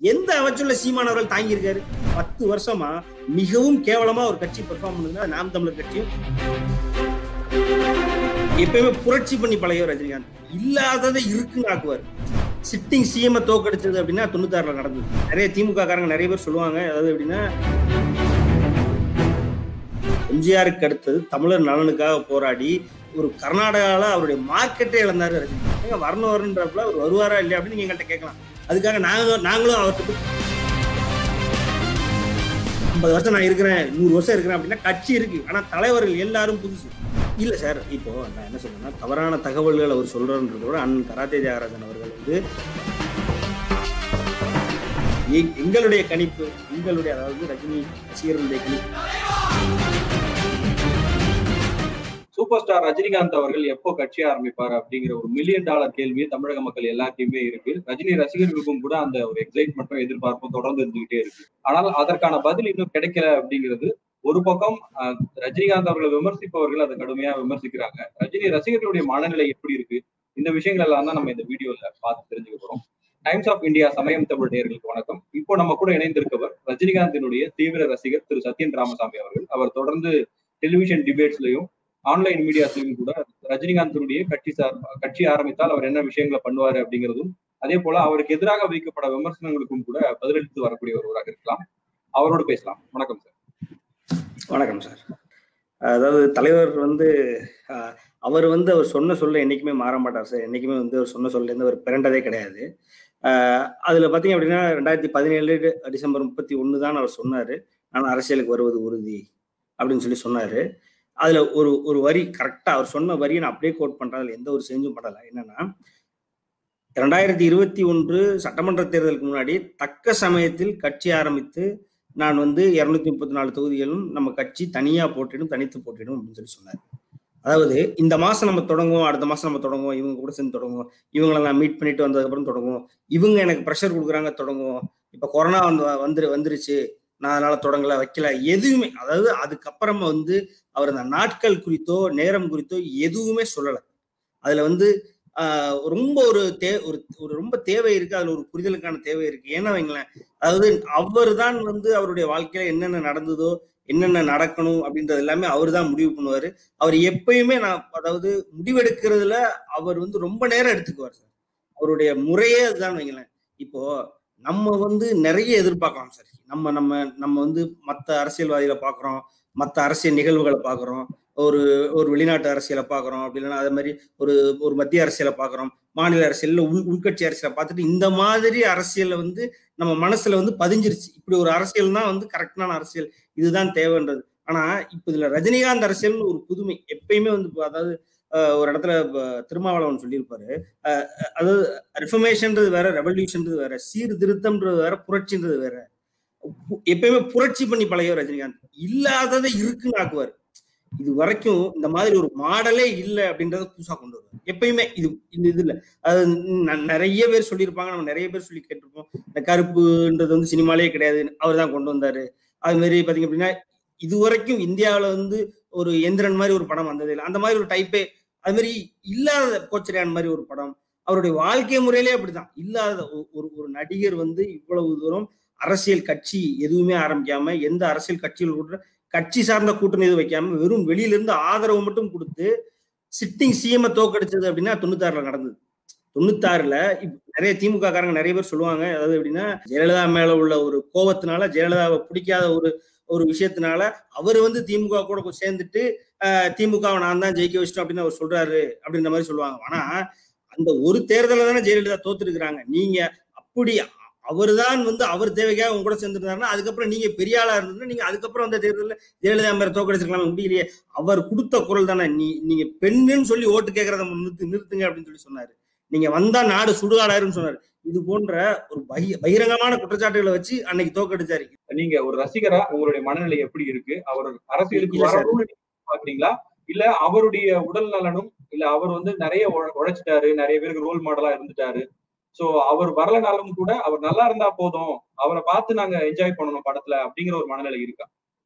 எந்த அமைச்சர்ல சீமானவர்கள் தாங்கியிருக்காரு பத்து வருஷமா மிகவும் கேவலமா ஒரு கட்சி பெர்ஃபார்ம் பண்ணுதுன்னா அது நாம் தமிழர் கட்சியும் எப்பயுமே புரட்சி பண்ணி பழையவர் ரஜினிகாந்த் இல்லாததை இருக்குன்னு ஆக்குவார் சிட்டிங் சிஎம் தோக்கடிச்சது அப்படின்னா தொண்ணூத்தாறுல நடந்தது நிறைய திமுக காரங்க நிறைய பேர் சொல்லுவாங்க அதாவது எப்படின்னா எம்ஜிஆருக்கு அடுத்தது தமிழர் நலனுக்காக போராடி ஒரு கர்நாடகாவில் அவருடைய மார்க்கெட்டே இழந்தாரு ரஜினி ஏங்க வரணும் வரணுன்றப்பல அவர் வருவாரா இல்லையா அப்படின்னு நீங்க எங்கள்கிட்ட கேட்கலாம் அதுக்காக நாங்க நாங்களும் அவர்கிட்ட ஐம்பது வருஷம் நான் இருக்கிறேன் நூறு வருஷம் இருக்கிறேன் அப்படின்னா கட்சி இருக்கு ஆனா தலைவர்கள் எல்லாரும் புதுசு இல்ல சார் இப்போ நான் என்ன சொல்றேன்னா தவறான தகவல்கள் அவர் சொல்றன்றத விட அண்ணன் கராத்தே தியாகராஜன் அவர்கள் வந்து எ- எங்களுடைய கணிப்பு எங்களுடைய அதாவது ரஜினி ரசிகர்களுடைய கணிப்பு சூப்பர் ஸ்டார் ரஜினிகாந்த் அவர்கள் எப்போ கட்சி ஆரம்பிப்பார் அப்படிங்கிற ஒரு மில்லியன் டாலர் கேள்வி தமிழக மக்கள் எல்லாத்தையுமே இருக்கு ரஜினி ரசிகர்களுக்கும் கூட அந்த ஒரு எக்ஸைட்மெண்ட்டும் எதிர்பார்ப்பும் தொடர்ந்து இருந்துகிட்டே இருக்கு ஆனால் அதற்கான பதில் இன்னும் கிடைக்கல அப்படிங்கிறது ஒரு பக்கம் அஹ், ரஜினிகாந்த் அவர்களை விமர்சிப்பவர்கள் அதை கடுமையா விமர்சிக்கிறாங்க ரஜினி ரசிகர்களுடைய மனநிலை எப்படி இருக்கு இந்த விஷயங்கள் எல்லாம் தான் நம்ம இந்த வீடியோல பார்த்து தெரிஞ்சுக்க போறோம் டைம்ஸ் ஆஃப் இந்தியா சமயம் தமிழ் நேயர்களுக்கு வணக்கம் இப்போ நம்ம கூட இணைந்திருக்கவர் ரஜினிகாந்தினுடைய தீவிர ரசிகர் திரு சத்யன் ராமசாமி அவர்கள் அவர் தொடர்ந்து டெலிவிஷன் டிபேட்ஸ்லயும் ஆன்லைன் மீடியாஸ்லயும் கூட ரஜினிகாந்தினுடைய கட்சி சார் கட்சி ஆரம்பித்தால் அவர் என்ன விஷயங்களை பண்ணுவாரு அப்படிங்கிறதும் அதே போல அவருக்கு எதிராக வைக்கப்பட விமர்சனங்களுக்கும் கூட பதிலளித்து வரக்கூடிய ஒருவராக இருக்கலாம் அவரோடு பேசலாம் வணக்கம் சார் வணக்கம் சார் அதாவது தலைவர் வந்து ஆஹ், அவர் வந்து அவர் சொன்ன சொல்ல என்னைக்குமே மாற மாட்டார் சார் என்னைக்குமே வந்து அவர் சொன்ன சொல்ல இருந்து அவர் பிறண்டதே கிடையாது ஆஹ், அதுல பாத்தீங்க அப்படின்னா ரெண்டாயிரத்தி பதினேழு டிசம்பர் முப்பத்தி ஒன்று தான் அவர் சொன்னாரு நான் அரசியலுக்கு வருவது உறுதி அப்படின்னு சொல்லி சொன்னாரு அதுல ஒரு ஒரு வரி கரெக்டா அவர் சொன்ன வரியை நான் அப்படியே கோட் பண்றேன் அதுல எந்த ஒரு சேஞ்சும் பண்ணல என்னன்னா ரெண்டாயிரத்தி இருபத்தி ஒன்று சட்டமன்ற தேர்தலுக்கு முன்னாடி தக்க சமயத்தில் கட்சி ஆரம்பித்து நான் வந்து இருநூத்தி முப்பத்தி நாலு தொகுதிகளும் நம்ம கட்சி தனியா போட்டிடும் தனித்து போட்டிடும் அப்படின்னு சொல்லி சொன்னார் அதாவது இந்த மாசம் நம்ம தொடங்குவோம் அடுத்த மாசம் நம்ம தொடங்குவோம் இவங்க கூட சேர்ந்து தொடங்குவோம் இவங்களை நான் மீட் பண்ணிட்டு வந்ததுக்கப்புறம் தொடங்குவோம் இவங்க எனக்கு ப்ரெஷர் கொடுக்குறாங்க தொடங்குவோம் இப்ப கொரோனா வந்து வந்துரு வந்துருச்சு நான் அதனால தொடங்கல வைக்கல எதுவுமே அதாவது அதுக்கப்புறமா வந்து அவர் அந்த நாட்கள் குறித்தோ நேரம் குறித்தோ எதுவுமே சொல்லல அதுல வந்து ஆஹ் ரொம்ப ஒரு தே ஒரு ஒரு ரொம்ப தேவை இருக்கு அதுல ஒரு புரிதலுக்கான தேவை இருக்கு ஏன்னா வைங்களேன் அதாவது அவர் தான் வந்து அவருடைய வாழ்க்கையில என்னென்ன நடந்ததோ என்னென்ன நடக்கணும் அப்படின்றது எல்லாமே அவர் தான் முடிவு பண்ணுவாரு அவர் எப்பயுமே நான் அதாவது முடிவெடுக்கிறதுல அவர் வந்து ரொம்ப நேரம் எடுத்துக்குவார் சார் அவருடைய முறையே அதுதான் வைங்களேன் இப்போ நம்ம வந்து நிறைய எதிர்பார்க்கலாம் சார் நம்ம நம்ம நம்ம வந்து மற்ற அரசியல்வாதிகளை பார்க்குறோம் மற்ற அரசியல் நிகழ்வுகளை பார்க்குறோம் ஒரு ஒரு வெளிநாட்டு அரசியலை பார்க்குறோம் அப்படி இல்லைன்னா அதே மாதிரி ஒரு ஒரு மத்திய அரசியலை பார்க்குறோம் மாநில அரசியல்ல உள் உள்கட்சி அரசியலை பார்த்துட்டு இந்த மாதிரி அரசியலை வந்து நம்ம மனசுல வந்து பதிஞ்சிருச்சு இப்படி ஒரு அரசியல் தான் வந்து கரெக்டான அரசியல் இதுதான் தேவைன்றது ஆனா இப்ப இதுல ரஜினிகாந்த் அரசியல்னு ஒரு புதுமை எப்பயுமே வந்து இப்ப அதாவது அஹ், ஒரு இடத்துல இப்ப திருமாவளவன் சொல்லியிருப்பாரு அஹ், அதாவது ரிஃபர்மேஷன்றது வேற ரெவல்யூஷன்றது வேற சீர்திருத்தம்ன்றது வேற புரட்சின்றது வேற எப்பயுமே புரட்சி பண்ணி பழையவர் ரஜினிகாந்த் இல்லாததை இருக்குன்னு ஆக்குவார் இது வரைக்கும் இந்த மாதிரி ஒரு மாடலே இல்லை அப்படின்றத புதுசா கொண்டு வருவார் எப்பயுமே இது இந்த இது இல்ல அது ந- நிறைய பேர் சொல்லியிருப்பாங்க நம்ம நிறைய பேர் சொல்லி கேட்டிருப்போம் இந்த கருப்புன்றது வந்து சினிமாலே கிடையாது அவர் தான் கொண்டு வந்தாரு அது மாதிரி பாத்தீங்க அப்படின்னா இது வரைக்கும் இந்தியாவுல வந்து ஒரு எந்திரன் மாதிரி ஒரு படம் வந்தது இல்லை அந்த மாதிரி ஒரு டைப்பே அது மாதிரி இல்லாத கோச்சரியான் மாதிரி ஒரு படம் அவருடைய வாழ்க்கை முறையிலே அப்படிதான் இல்லாத ஒ- ஒரு ஒரு நடிகர் வந்து இவ்வளவு தூரம் அரசியல் கட்சி எதுவுமே ஆரம்பிக்காம எந்த அரசியல் கட்சியில் கூட கட்சி சார்ந்த கூட்டணி எதுவும் வைக்காம வெறும் வெளியில இருந்து ஆதரவு மட்டும் கொடுத்து சிட்டிங் சிஎம் தோக்கடிச்சது அப்படின்னா தொண்ணூத்தாறுல நடந்தது தொண்ணூத்தாறுல இப்ப நிறைய திமுக காரங்க நிறைய பேர் சொல்லுவாங்க அதாவது எப்படின்னா ஜெயலலிதா மேல உள்ள ஒரு கோவத்தினால ஜெயலலிதாவை பிடிக்காத ஒரு ஒரு விஷயத்தினால அவர் வந்து திமுக கூட கொஞ்சம் சேர்ந்துட்டு ஆஹ், திமுகவை நான் தான் ஜெயிக்க வச்சிட்டோம் அப்படின்னு அவர் சொல்றாரு அப்படின்ற மாதிரி சொல்லுவாங்க ஆனா அந்த ஒரு தேர்தலில் தானே ஜெயலலிதா தோத்துருக்குறாங்க நீங்க அப்படி அவர்தான் வந்து அவர் தேவைக்காக உங்க கூட சேர்ந்துருந்தாருன்னா அதுக்கப்புறம் நீங்க பெரிய ஆளா இருந்ததுன்னா நீங்க அதுக்கப்புறம் அந்த தேர்தலில் ஜெயலலிதா மேல தோக்கடிச்சிருக்கலாம் முடியலையே அவர் கொடுத்த குரல் தானே நீ நீங்க பெண்ணுன்னு சொல்லி ஓட்டு கேட்கறத நிறுத்து நிறுத்துங்க அப்படின்னு சொல்லி சொன்னாரு நீங்க வந்தா நாடு சுடுகாடாருன்னு சொன்னாரு இது போன்ற ஒரு பகி- பகிரங்கமான குற்றச்சாட்டுகளை வச்சு அன்னைக்கு தோக்கடிச்சாரு நீங்க ஒரு ரசிகரா உங்களுடைய மனநிலை எப்படி இருக்கு அவர் அரசியலுக்கு இல்ல சார். வரணும்னு நீங்க பாக்குறீங்களா இல்ல அவருடைய உடல் நலனும் இல்ல அவர் வந்து நிறைய உழ- உழைச்சிட்டாரு நிறைய பேருக்கு ரோல் மாடலா இருந்துட்டாரு சோ அவர் வரலனாலும் கூட அவர் நல்லா இருந்தா போதும் அவரை பார்த்து நாங்க என்ஜாய் பண்ணணும் படத்துல அப்படிங்கிற ஒரு மனநிலை இருக்கா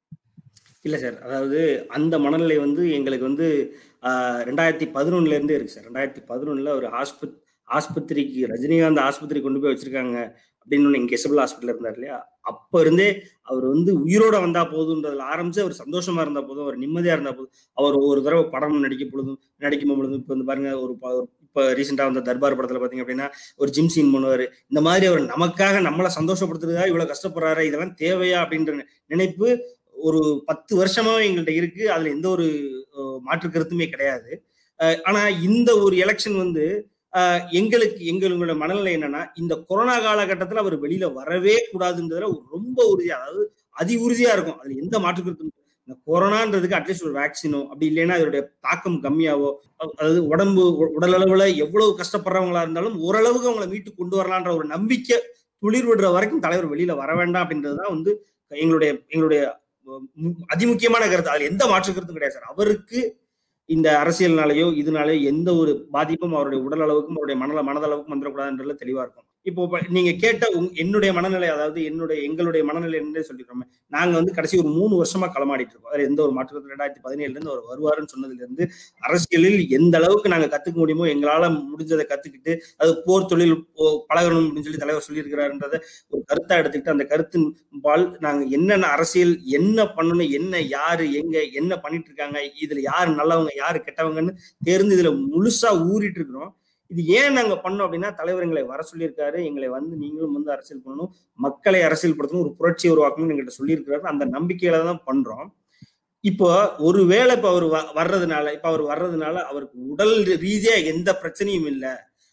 இல்ல சார் அதாவது அந்த மனநிலை வந்து எங்களுக்கு வந்து ஆஹ், ரெண்டாயிரத்தி பதினொன்னுல இருந்தே இருக்கு சார் ரெண்டாயிரத்தி பதினொன்னுல ஒரு ஹாஸ்பிட் ஆஸ்பத்திரிக்கு ரஜினிகாந்த் ஆஸ்பத்திரி கொண்டு போய் வச்சிருக்காங்க அப்படின்னு இங்க எசபிள் ஹாஸ்பிட்டல் இருந்தார் இல்லையா அப்ப இருந்தே அவர் வந்து உயிரோட வந்தா போதுன்றதுல ஆரம்பிச்சு அவர் சந்தோஷமா இருந்தா போதும் அவர் நிம்மதியா இருந்தா போதும் அவர் ஒரு தடவை படம் நடிக்க பொழுதும் நடிக்கும் பொழுதும் இப்ப வந்து பாருங்க ஒரு இப்ப ரீசெண்டா வந்த தர்பார் படத்துல பாத்தீங்க அப்படின்னா ஒரு ஜிம் சீன் பண்ணுவாரு இந்த மாதிரி அவர் நமக்காக நம்மளை சந்தோஷப்படுத்துறதா இவ்வளவு கஷ்டப்படுறாரு இதெல்லாம் தேவையா அப்படின்ற நினைப்பு ஒரு பத்து வருஷமாவே எங்கள்கிட்ட இருக்கு அதுல எந்த ஒரு மாற்று கருத்துமே கிடையாது ஆனா இந்த ஒரு எலெக்ஷன் வந்து எங்களுக்கு எங்களோட மனநிலை என்னன்னா இந்த கொரோனா காலகட்டத்துல அவர் வெளியில வரவே கூடாதுன்றதுல ரொம்ப உறுதியா அதாவது அதி உறுதியா இருக்கும் அதுல எந்த மாற்று கருத்தும் இந்த கொரோனான்றதுக்கு அட்லீஸ்ட் ஒரு வேக்சினோ அப்படி இல்லைன்னா அதோடைய தாக்கம் கம்மியாவோ அதாவது உடம்பு உடல் அளவுல எவ்வளவு கஷ்டப்படுறவங்களா இருந்தாலும் ஓரளவுக்கு அவங்களை மீட்டு கொண்டு வரலான்ற ஒரு நம்பிக்கை துளிர் விடுற வரைக்கும் தலைவர் வெளியில வர வேண்டாம் அப்படின்றதுதான் வந்து எங்களுடைய எங்களுடைய அதிமுக்கியமான கருத்து அதுல எந்த மாற்று கருத்தும் கிடையாது சார் அவருக்கு இந்த அரசியல்னாலேயோ இதனாலேயோ எந்த ஒரு பாதிப்பும் அவருடைய உடல் அளவுக்கும் அவருடைய மனல மனதளவுக்கும் வந்துடக்கூடாதுன்றதுல தெளிவா இருக்கும் இப்போ நீங்க கேட்ட என்னுடைய மனநிலை அதாவது என்னுடைய எங்களுடைய மனநிலை என்ன சொல்லிக்கிறோமே நாங்க வந்து கடைசி ஒரு மூணு வருஷமா களமாடிட்டு இருக்கோம் அதுல எந்த ஒரு மாற்றத்தில் ரெண்டாயிரத்தி பதினேழுல இருந்து அவர் வருவாருன்னு சொன்னதுல இருந்து அரசியலில் எந்த அளவுக்கு நாங்க கத்துக்க முடியுமோ எங்களால முடிஞ்சதை கத்துக்கிட்டு அது போர் தொழில் பழகணும் அப்படின்னு சொல்லி தலைவர் சொல்லியிருக்கிறாருன்றத ஒரு கருத்தா எடுத்துக்கிட்டு அந்த கருத்தின் பால் நாங்க என்னென்ன அரசியல் என்ன பண்ணணும் என்ன யாரு எங்க என்ன பண்ணிட்டு இருக்காங்க இதுல யாரு நல்லவங்க யாரு கெட்டவங்கன்னு தேர்ந்து இதுல முழுசா ஊறிட்டு இருக்கிறோம் இது ஏன் நாங்க பண்ணோம் அப்படின்னா தலைவர் எங்களை வர சொல்லியிருக்காரு எங்களை வந்து நீங்களும் வந்து அரசியல் பண்ணணும் மக்களை அரசியல் படுத்தணும் ஒரு புரட்சியை உருவாக்கணும்னு எங்கிட்ட சொல்லியிருக்கிறாரு அந்த நம்பிக்கையில தான் பண்றோம் இப்போ ஒருவேளை இப்ப அவர் வர்றதுனால இப்ப அவர் வர்றதுனால அவருக்கு உடல் ரீதியா எந்த பிரச்சனையும் இல்லை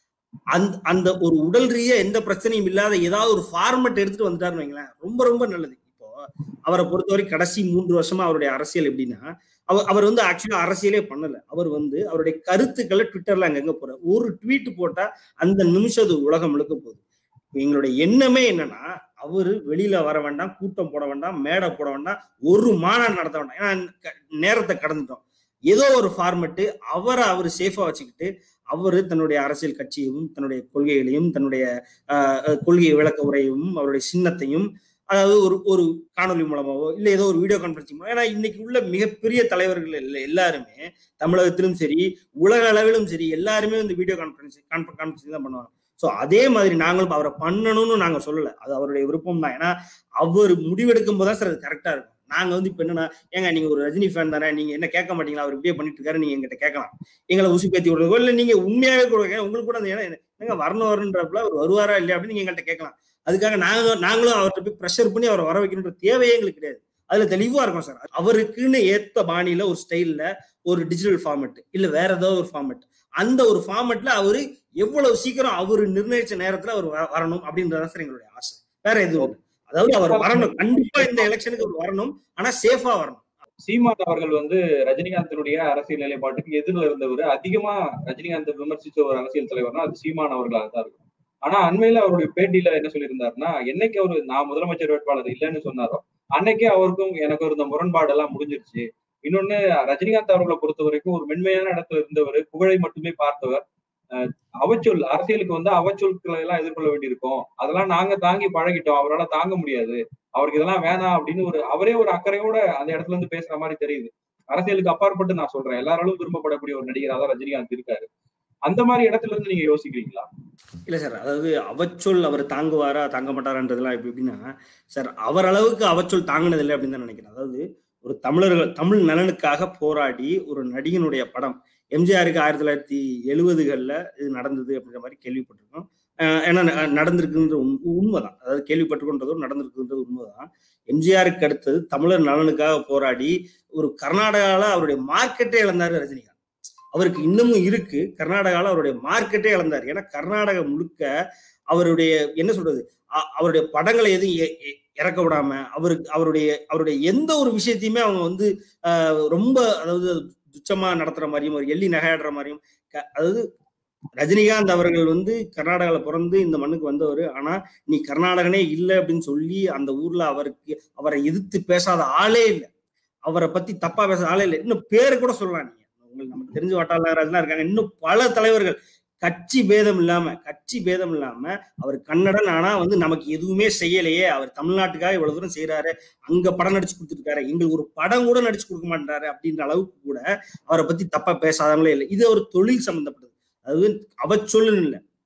அந்த அந்த ஒரு உடல் ரீதியா எந்த பிரச்சனையும் இல்லாத ஏதாவது ஒரு ஃபார்மெட் எடுத்துட்டு வந்துட்டாருன்னு வைங்களேன் ரொம்ப ரொம்ப நல்லது இப்போ அவரை பொறுத்தவரை கடைசி மூன்று வருஷமா அவருடைய அரசியல் எப்படின்னா அவர் அவர் வந்து ஆக்சுவலா அரசியலே பண்ணல அவர் வந்து அவருடைய கருத்துக்களை ட்விட்டர்ல அங்கங்க போற ஒரு ட்வீட் போட்டா அந்த நிமிஷம் அது உலகம் முழுக்க போகுது எங்களுடைய எண்ணமே என்னன்னா அவரு வெளியில வர வேண்டாம் கூட்டம் போட வேண்டாம் மேடை போட வேண்டாம் ஒரு மாநாடு நடத்த வேண்டாம் ஏன்னா நேரத்தை கடந்துட்டோம் ஏதோ ஒரு ஃபார்மெட்டு அவரை அவர் சேஃபா வச்சுக்கிட்டு அவரு தன்னுடைய அரசியல் கட்சியையும் தன்னுடைய கொள்கைகளையும் தன்னுடைய கொள்கை விளக்க உரையும் அவருடைய சின்னத்தையும் அதாவது ஒரு ஒரு காணொலி மூலமாவோ இல்ல ஏதோ ஒரு வீடியோ கான்பரன்சிங் மூலம் ஏன்னா இன்னைக்கு உள்ள மிகப்பெரிய தலைவர்கள் இல்லை எல்லாருமே தமிழகத்திலும் சரி உலக அளவிலும் சரி எல்லாருமே வந்து வீடியோ கான்பரன்ஸ் கான்பரன்சிங் தான் பண்ணுவாங்க ஸோ அதே மாதிரி நாங்களும் அவரை பண்ணணும்னு நாங்க சொல்லல அது அவருடைய விருப்பம் தான் ஏன்னா அவர் முடிவெடுக்கும் போது தான் சார் அது கரெக்டா இருக்கும் நாங்க வந்து இப்ப என்னன்னா ஏங்க நீங்க ஒரு ரஜினி ஃபேன் தானே நீங்க என்ன கேட்க மாட்டீங்களா அவர் இப்படியே பண்ணிட்டு இருக்காரு நீங்க எங்கிட்ட கேட்கலாம் எங்களை உசு பேத்தி விடுறதோ இல்ல நீங்க உண்மையாவே கொடுங்க உங்களுக்கு கூட அந்த ஏன்னா வரணும் வரணுன்றப்பல அவர் வருவாரா இல்லையா அப்படின்னு நீங்க எங்கள்கிட்ட கேட்கலாம் அதுக்காக நாங்க நாங்களும் அவர்கிட்ட போய் ப்ரெஷர் பண்ணி அவரை வர வைக்கணுன்ற தேவையே எங்களுக்கு கிடையாது அதுல தெளிவா இருக்கும் சார் அவருக்குன்னு ஏத்த பாணியில ஒரு ஸ்டைல்ல ஒரு டிஜிட்டல் ஃபார்மெட் இல்ல வேற ஏதாவது ஒரு ஃபார்மெட் அந்த ஒரு ஃபார்மெட்ல அவரு எவ்வளவு சீக்கிரம் அவரு நிர்ணயிச்ச நேரத்துல அவர் வரணும் அப்படின்றதான் சார் எங்களுடைய ஆசை வேற எதுவும் அதாவது அவர் வரணும் கண்டிப்பா இந்த எலெக்ஷனுக்கு அவர் வரணும் ஆனா சேஃபா வரணும் சீமான் அவர்கள் வந்து ரஜினிகாந்தினுடைய அரசியல் நிலைப்பாட்டுக்கு எதிரில் இருந்தவர் அதிகமா ரஜினிகாந்த் விமர்சிச்ச ஒரு அரசியல் தலைவர்னா அது சீமான் அவர்களாக தான் இருக்கும் ஆனா அண்மையில அவருடைய பேட்டியில என்ன சொல்லியிருந்தாருன்னா என்னைக்கு அவரு நான் முதலமைச்சர் வேட்பாளர் இல்லைன்னு சொன்னாரோ அன்னைக்கே அவருக்கும் எனக்கு இருந்த முரண்பாடு எல்லாம் முடிஞ்சிருச்சு இன்னொன்னு ரஜினிகாந்த் அவர்களை பொறுத்த வரைக்கும் ஒரு மென்மையான இடத்துல இருந்தவர் புகழை மட்டுமே பார்த்தவர் அவச்சொல் அரசியலுக்கு வந்து அவச்சொற்களை எல்லாம் எதிர்கொள்ள வேண்டியிருக்கும் அதெல்லாம் நாங்க தாங்கி பழகிட்டோம் அவரால் தாங்க முடியாது அவருக்கு இதெல்லாம் வேணாம் அப்படின்னு ஒரு அவரே ஒரு அக்கறையோட அந்த இடத்துல இருந்து பேசுற மாதிரி தெரியுது அரசியலுக்கு அப்பாற்பட்டு நான் சொல்றேன் எல்லாராலும் விரும்பப்படக்கூடிய ஒரு நடிகராக தான் ரஜினிகாந்த் இருக்காரு அந்த மாதிரி இடத்துல இருந்து நீங்க யோசிக்கிறீங்களா இல்ல சார் அதாவது அவச்சொல் அவர் தாங்குவாரா தாங்க மாட்டாரான்றதுலாம் எப்படி எப்படின்னா சார் அவர் அளவுக்கு அவச்சொல் தாங்கினது இல்லை அப்படின்னு தான் நினைக்கிறேன் அதாவது ஒரு தமிழர்கள் தமிழ் நலனுக்காக போராடி ஒரு நடிகனுடைய படம் எம்ஜிஆருக்கு ஆயிரத்தி தொள்ளாயிரத்தி எழுபதுகளில் இது நடந்தது அப்படின்ற மாதிரி கேள்விப்பட்டிருக்கோம் ஏன்னா நடந்திருக்குன்ற உண்மைதான் அதாவது கேள்விப்பட்டிருக்கோன்றதும் நடந்திருக்குன்றது உண்மைதான் எம்ஜிஆருக்கு அடுத்தது தமிழர் நலனுக்காக போராடி ஒரு கர்நாடகாவில் அவருடைய மார்க்கெட்டே இழந்தாரு ரஜினிகாந்த் அவருக்கு இன்னமும் இருக்கு கர்நாடகாவில் அவருடைய மார்க்கெட்டே இழந்தார் ஏன்னா கர்நாடகா முழுக்க அவருடைய என்ன சொல்றது அவருடைய படங்களை எதுவும் இறக்க விடாம அவருக்கு அவருடைய அவருடைய எந்த ஒரு விஷயத்தையுமே அவங்க வந்து ரொம்ப அதாவது துச்சமா நடத்துற மாதிரியும் ஒரு எள்ளி நகையாடுற மாதிரியும் அதாவது ரஜினிகாந்த் அவர்கள் வந்து கர்நாடகாவில் பிறந்து இந்த மண்ணுக்கு வந்தவர் ஆனா நீ கர்நாடகனே இல்லை அப்படின்னு சொல்லி அந்த ஊர்ல அவருக்கு அவரை எதிர்த்து பேசாத ஆளே இல்லை அவரை பத்தி தப்பா பேசாத ஆளே இல்லை இன்னும் பேரு கூட சொல்லலாம் நீங்க உங்களுக்கு நமக்கு தெரிஞ்ச வட்டாளராஜ்லாம் இருக்காங்க இன்னும் பல தலைவர்கள் கட்சி பேதம் இல்லாம கட்சி பேதம் இல்லாம அவர் கன்னடன் ஆனா வந்து நமக்கு எதுவுமே செய்யலையே அவர் தமிழ்நாட்டுக்காக இவ்வளவு தூரம் செய்யறாரு அங்க படம் நடிச்சு கொடுத்துருக்காரு எங்களுக்கு ஒரு படம் கூட நடிச்சு கொடுக்க மாட்டாரு அப்படின்ற அளவுக்கு கூட அவரை பத்தி தப்பா பேசாதவங்களே இல்லை இது ஒரு தொழில் சம்பந்தப்பட்டது அதாவது அவச்சொல்லுன்னு இல்லை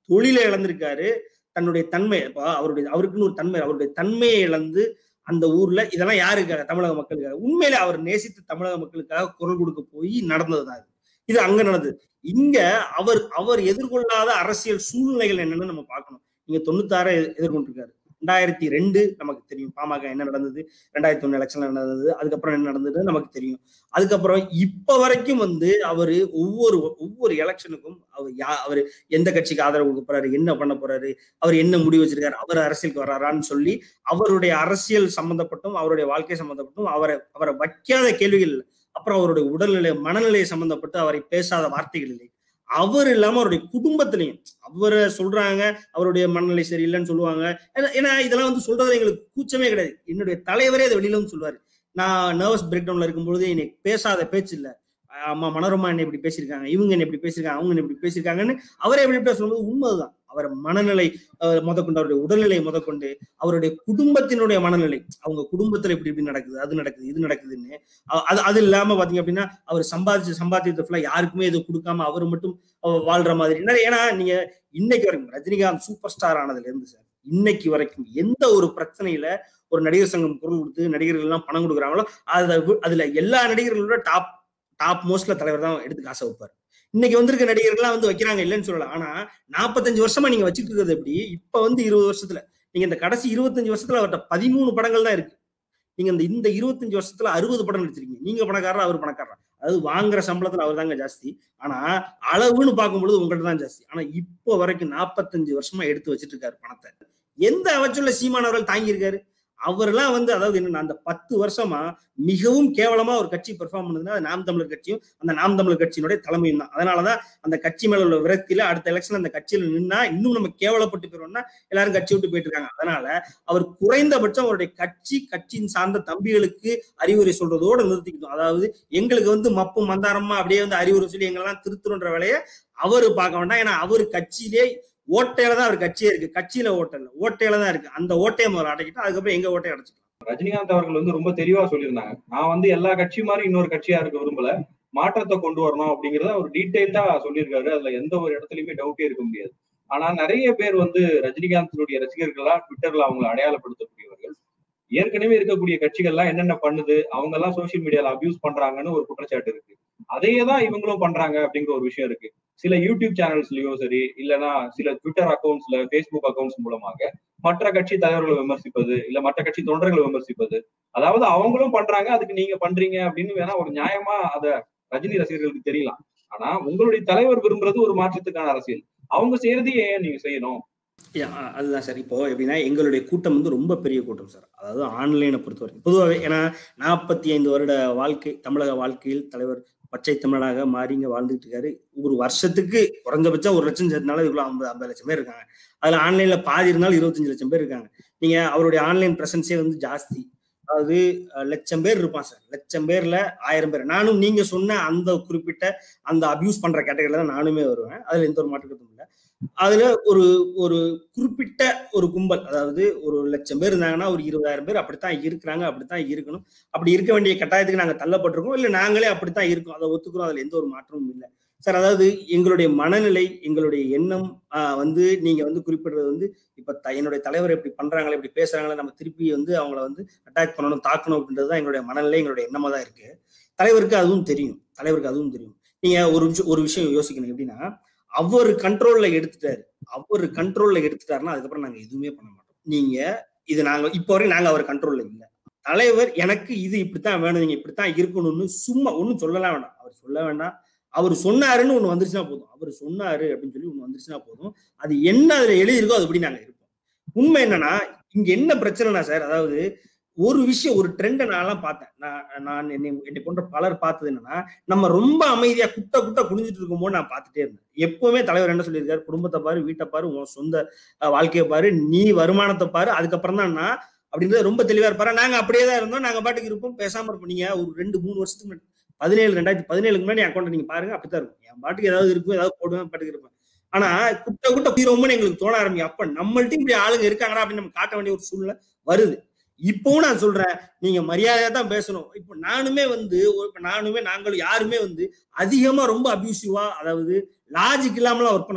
தொழிலை இழந்திருக்காரு தன்னுடைய தன்மை இப்போ அவருடைய அவருக்குன்னு ஒரு தன்மை அவருடைய தன்மையை இழந்து அந்த ஊர்ல இதெல்லாம் யாருக்காக தமிழக மக்களுக்காக உண்மையிலே அவர் நேசித்த தமிழக மக்களுக்காக குரல் கொடுக்க போய் நடந்ததுதான் இது இது அங்க நடந்தது இங்க அவர் அவர் எதிர்கொள்ளாத அரசியல் சூழ்நிலைகள் என்னன்னு நம்ம பார்க்கணும் நீங்க தொண்ணூத்தாறு எதிர்கொண்டிருக்காரு ரெண்டாயிரத்தி ரெண்டு நமக்கு தெரியும் பாமக என்ன நடந்தது ரெண்டாயிரத்தி ஒண்ணு எலெக்ஷன் நடந்தது அதுக்கப்புறம் என்ன நடந்தது நமக்கு தெரியும் அதுக்கப்புறம் இப்ப வரைக்கும் வந்து அவரு ஒவ்வொரு ஒவ்வொரு எலெக்ஷனுக்கும் அவர் யா அவர் எந்த கட்சிக்கு ஆதரவு கொடுக்க போறாரு என்ன பண்ண போறாரு அவர் என்ன முடிவு வச்சிருக்காரு அவர் அரசியலுக்கு வர்றாரான்னு சொல்லி அவருடைய அரசியல் சம்பந்தப்பட்டும் அவருடைய வாழ்க்கை சம்பந்தப்பட்டும் அவரை அவரை வைக்காத கேள்விகள் இல்லை அப்புறம் அவருடைய உடல்நிலை மனநிலை சம்பந்தப்பட்டு அவரை பேசாத வார்த்தைகள் இல்லை அவர் இல்லாம அவருடைய குடும்பத்திலையும் அவரை சொல்றாங்க அவருடைய மனநிலை சரியில்லைன்னு சொல்லுவாங்க ஏன்னா இதெல்லாம் வந்து சொல்றது எங்களுக்கு கூச்சமே கிடையாது என்னுடைய தலைவரே அதை வெளியில வந்து சொல்லுவாரு நான் நர்வஸ் பிரேக் டவுன்ல இருக்கும்பொழுது என்னை பேசாத பேச்சு இல்லை அம்மா மனோரமா என்ன இப்படி பேசியிருக்காங்க இவங்க என்ன இப்படி பேசியிருக்காங்க அவங்க என்ன இப்படி பேசியிருக்காங்கன்னு அவரே எப்படி சொல்லும்போது உண்மைதான் அவர் மனநிலை முதற்கொண்டு அவருடைய உடல்நிலை முதற்கொண்டு அவருடைய குடும்பத்தினுடைய மனநிலை அவங்க குடும்பத்துல இப்படி இப்படி நடக்குது அது நடக்குது இது நடக்குதுன்னு அது அது இல்லாம பாத்தீங்க அப்படின்னா அவர் சம்பாதிச்ச சம்பாத்தியத்தை ஃபுல்லா யாருக்குமே எதுவும் கொடுக்காம அவர் மட்டும் வாழ்ற மாதிரி ஏன்னா நீங்க இன்னைக்கு வரைக்கும் ரஜினிகாந்த் சூப்பர் ஸ்டார் ஆனதுல இருந்து சார் இன்னைக்கு வரைக்கும் எந்த ஒரு பிரச்சனையில ஒரு நடிகர் சங்கம் குரல் கொடுத்து நடிகர்கள் எல்லாம் பணம் கொடுக்குறாங்களோ அதுல அதுல எல்லா நடிகர்களோட டாப் டாப் மோஸ்ட்ல தலைவர் தான் எடுத்து காசை வைப்பார் இன்னைக்கு வந்திருக்க நடிகர்கள்லாம் வந்து வைக்கிறாங்க இல்லைன்னு சொல்லலாம் ஆனா நாற்பத்தஞ்சு வருஷமா நீங்க வச்சுட்டு இருக்கிறது எப்படி இப்ப வந்து இருபது வருஷத்துல நீங்க இந்த கடைசி இருபத்தஞ்சு வருஷத்துல அவர்கிட்ட பதிமூணு படங்கள் தான் இருக்கு நீங்க இந்த இந்த இருபத்தஞ்சு வருஷத்துல அறுபது படம் நடிச்சிருக்கீங்க நீங்க பணக்காரரா அவர் பணக்காரரா அதாவது வாங்குற சம்பளத்துல அவர் தாங்க ஜாஸ்தி ஆனா அளவுன்னு பார்க்கும்பொழுது உங்கள்ட்ட தான் ஜாஸ்தி ஆனா இப்போ வரைக்கும் நாற்பத்தஞ்சு வருஷமா எடுத்து வச்சிட்டு இருக்காரு பணத்தை எந்த அவற்றுள்ள சீமானவர்கள் தாங்கியிருக்காரு அவரெல்லாம் வந்து அதாவது என்னன்னா அந்த பத்து வருஷமா மிகவும் கேவலமா ஒரு கட்சி பெர்ஃபார்ம் பண்ணுதுன்னா அது நாம் தமிழர் கட்சியும் அந்த நாம் தமிழர் கட்சியினுடைய தலைமையும் தான் அதனாலதான் அந்த கட்சி மேல உள்ள விரக்தியில அடுத்த எலெக்ஷன் அந்த கட்சியில நின்னா இன்னும் நம்ம கேவலப்பட்டு போயிருவோம்னா எல்லாரும் கட்சி விட்டு போயிட்டு இருக்காங்க அதனால அவர் குறைந்தபட்சம் அவருடைய கட்சி கட்சியின் சார்ந்த தம்பிகளுக்கு அறிவுரை சொல்றதோட நிறுத்திக்கணும் அதாவது எங்களுக்கு வந்து மப்பும் மந்தாரமா அப்படியே வந்து அறிவுரை சொல்லி எங்களெல்லாம் திருத்துறன்ற வேலையை அவரு பார்க்க வேண்டாம் ஏன்னா அவர் கட்சியிலே ஓட்டையில தான் அவர் கட்சியே இருக்கு கட்சியில ஓட்டை இல்லை ஓட்டையில தான் இருக்கு அந்த ஓட்டையை முதல்ல அடைக்கிட்டு அதுக்கப்புறம் எங்க ஓட்டையை அடைச்சிக்கலாம் ரஜினிகாந்த் அவர்கள் வந்து ரொம்ப தெளிவா சொல்லியிருந்தாங்க நான் வந்து எல்லா கட்சி மாதிரி இன்னொரு கட்சியா இருக்க விரும்பல மாற்றத்தை கொண்டு வரணும் அப்படிங்கறத அவர் டீட்டெயில்டா சொல்லியிருக்காரு அதுல எந்த ஒரு இடத்துலயுமே டவுட்டே இருக்க முடியாது ஆனா நிறைய பேர் வந்து ரஜினிகாந்தினுடைய ரசிகர்களா ட்விட்டர்ல அவங்களை அடையாளப்படுத்தக்கூடியவர்கள் ஏற்கனவே இருக்கக்கூடிய கட்சிகள்லாம் என்னென்ன பண்ணுது அவங்க எல்லாம் சோசியல் மீடியால அபியூஸ் பண்றாங்கன்னு ஒரு குற்றச்சாட்டு இருக்கு அதையே தான் இவங்களும் பண்றாங்க அப்படிங்கிற ஒரு விஷயம் இருக்கு சில யூடியூப் சேனல்ஸ்லயும் சரி இல்லைன்னா சில ட்விட்டர் அக்கௌண்ட்ஸ்ல பேஸ்புக் அக்கௌண்ட்ஸ் மூலமாக மற்ற கட்சி தலைவர்களை விமர்சிப்பது இல்ல மற்ற கட்சி தொண்டர்களை விமர்சிப்பது அதாவது அவங்களும் பண்றாங்க அதுக்கு நீங்க பண்றீங்க அப்படின்னு வேணா ஒரு நியாயமா அத ரஜினி ரசிகர்களுக்கு தெரியலாம் ஆனா உங்களுடைய தலைவர் விரும்புறது ஒரு மாற்றத்துக்கான அரசியல் அவங்க செய்யறதையே ஏன் நீங்க செய்யணும் அதுதான் சார் இப்போ எப்படின்னா எங்களுடைய கூட்டம் வந்து ரொம்ப பெரிய கூட்டம் சார் அதாவது ஆன்லைனை பொறுத்த வரைக்கும் பொதுவாகவே ஏன்னா நாற்பத்தி ஐந்து வருட வாழ்க்கை தமிழக வாழ்க்கையில் தலைவர் பச்சை தமிழனாக மாறி இங்க வாழ்ந்துட்டு இருக்காரு ஒரு வருஷத்துக்கு குறைஞ்சபட்சம் ஒரு லட்சம் சேர்த்தனால இவ்வளவு ஐம்பது ஐம்பது லட்சம் பேர் இருக்காங்க அதுல ஆன்லைன்ல பாதி இருந்தாலும் இருபத்தஞ்சு லட்சம் பேர் இருக்காங்க நீங்க அவருடைய ஆன்லைன் பிரசன்ஸே வந்து ஜாஸ்தி அதாவது லட்சம் பேர் இருப்பான் சார் லட்சம் பேர்ல ஆயிரம் பேர் நானும் நீங்க சொன்ன அந்த குறிப்பிட்ட அந்த அபியூஸ் பண்ற கேட்டகரியில தான் நானுமே வருவேன் அதுல எந்த ஒரு மாற்றத்தும் இல்லை அதுல ஒரு ஒரு குறிப்பிட்ட ஒரு கும்பல் அதாவது ஒரு லட்சம் பேர் இருந்தாங்கன்னா ஒரு இருபதாயிரம் பேர் அப்படித்தான் இருக்கிறாங்க அப்படித்தான் இருக்கணும் அப்படி இருக்க வேண்டிய கட்டாயத்துக்கு நாங்க தள்ளப்பட்டிருக்கோம் இல்ல நாங்களே அப்படித்தான் இருக்கோம் அதை ஒத்துக்கிறோம் அதுல எந்த ஒரு மாற்றமும் இல்லை சார் அதாவது எங்களுடைய மனநிலை எங்களுடைய எண்ணம் வந்து நீங்க வந்து குறிப்பிடுறது வந்து இப்ப என்னுடைய தலைவர் எப்படி பண்றாங்களே இப்படி பேசுறாங்களே நம்ம திருப்பி வந்து அவங்கள வந்து அட்டாக் பண்ணணும் தாக்கணும் அப்படின்றது தான் எங்களுடைய மனநிலை எங்களுடைய எண்ணமா தான் இருக்கு தலைவருக்கு அதுவும் தெரியும் தலைவருக்கு அதுவும் தெரியும் நீங்க ஒரு விஷயம் ஒரு விஷயம் யோசிக்கணும் எப்படின்னா அவர் கண்ட்ரோல்ல எடுத்துட்டாரு அவர் கண்ட்ரோல்ல எடுத்துட்டாருன்னா அதுக்கப்புறம் நாங்க எதுவுமே பண்ண மாட்டோம் நீங்க இது நாங்க இப்போ வரைக்கும் நாங்க அவர் கண்ட்ரோல்ல இல்ல தலைவர் எனக்கு இது இப்படித்தான் வேணும் நீங்க இப்படித்தான் இருக்கணும்னு சும்மா ஒன்னும் சொல்லலாம் வேண்டாம் அவர் சொல்ல வேண்டாம் அவர் சொன்னாருன்னு ஒண்ணு வந்துருச்சுன்னா போதும் அவர் சொன்னாரு அப்படின்னு சொல்லி ஒண்ணு வந்துருச்சுன்னா போதும் அது என்ன அதுல எழுதியிருக்கோ அதுபடி நாங்க இருப்போம் உண்மை என்னன்னா இங்க என்ன பிரச்சனைனா சார் அதாவது ஒரு விஷயம் ஒரு ட்ரெண்டை நான்லாம் பார்த்தேன் நான் நான் என்னை என்னை போன்ற பலர் பார்த்தது என்னன்னா நம்ம ரொம்ப அமைதியா குட்ட குட்ட குனிஞ்சிட்டு இருக்கும்போது நான் பார்த்துட்டே இருந்தேன் எப்பவுமே தலைவர் என்ன சொல்லியிருக்காரு குடும்பத்தை பாரு வீட்டை பாரு உன் சொந்த வாழ்க்கையை பாரு நீ வருமானத்தை பாரு அதுக்கப்புறம் தான் நான் அப்படின்றது ரொம்ப தெளிவா இருப்பாரு நாங்க அப்படியே தான் இருந்தோம் நாங்க பாட்டுக்கு இருப்போம் பேசாம இருப்போம் நீங்க ஒரு ரெண்டு மூணு வருஷத்துக்கு முன்னாடி பதினேழு ரெண்டாயிரத்தி பதினேழுக்கு முன்னாடி அக்கௌண்ட் நீங்க பாருங்க அப்படித்தான் இருக்கும் என் பாட்டுக்கு ஏதாவது இருக்கும் ஏதாவது போடுவேன் பாட்டுக்கு இருப்பேன் ஆனா குட்ட குட்ட போயிருவோம்னு எங்களுக்கு தோண ஆரம்பிக்கும் அப்ப நம்மள்ட்ட இப்படி ஆளுங்க இருக்காங்களா அப்படின்னு நம்ம காட்ட வேண்டிய ஒரு சூழ்நிலை வருது இப்பவும் நான் சொல்றேன் நீங்க மரியாதையா தான் பேசணும் இப்ப நானுமே வந்து இப்ப நானுமே நாங்களும் யாருமே வந்து அதிகமா ரொம்ப அபியூசிவா அதாவது லாஜிக் இல்லாமலாம் ஒர்க் பண்ண மாட்டோம் சார்